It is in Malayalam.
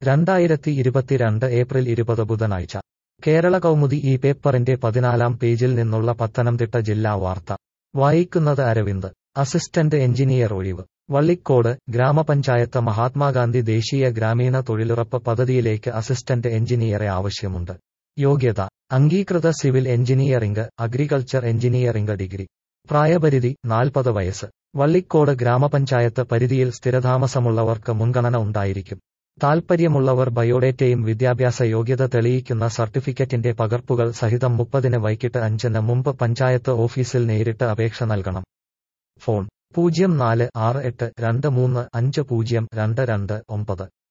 രണ്ടായിരത്തി ഇരുപത്തിരണ്ട് ഏപ്രിൽ ഇരുപത് ബുധനാഴ്ച കേരള കൗമുദി ഈ പേപ്പറിന്റെ പതിനാലാം പേജിൽ നിന്നുള്ള പത്തനംതിട്ട ജില്ലാ വാർത്ത വായിക്കുന്നത് അരവിന്ദ് അസിസ്റ്റന്റ് എഞ്ചിനീയർ ഒഴിവ് വള്ളിക്കോട് ഗ്രാമപഞ്ചായത്ത് മഹാത്മാഗാന്ധി ദേശീയ ഗ്രാമീണ തൊഴിലുറപ്പ് പദ്ധതിയിലേക്ക് അസിസ്റ്റന്റ് എഞ്ചിനീയറെ ആവശ്യമുണ്ട് യോഗ്യത അംഗീകൃത civil engineering agriculture engineering degree പ്രായപരിധി നാൽപ്പത് വയസ്സ് വള്ളിക്കോട് ഗ്രാമപഞ്ചായത്ത് പരിധിയിൽ സ്ഥിരതാമസമുള്ളവർക്ക് മുൻഗണന ഉണ്ടായിരിക്കും താൽപ്പര്യമുള്ളവർ ബയോഡേറ്റയും വിദ്യാഭ്യാസ യോഗ്യത തെളിയിക്കുന്ന സർട്ടിഫിക്കറ്റിന്റെ പകർപ്പുകൾ സഹിതം മുപ്പതിന് വൈകിട്ട് അഞ്ചിന് മുമ്പ് പഞ്ചായത്ത് ഓഫീസിൽ നേരിട്ട് അപേക്ഷ നൽകണം ഫോൺ പൂജ്യം നാല് ആറ് എട്ട് രണ്ട് മൂന്ന് അഞ്ച് പൂജ്യം രണ്ട് രണ്ട് ഒമ്പത്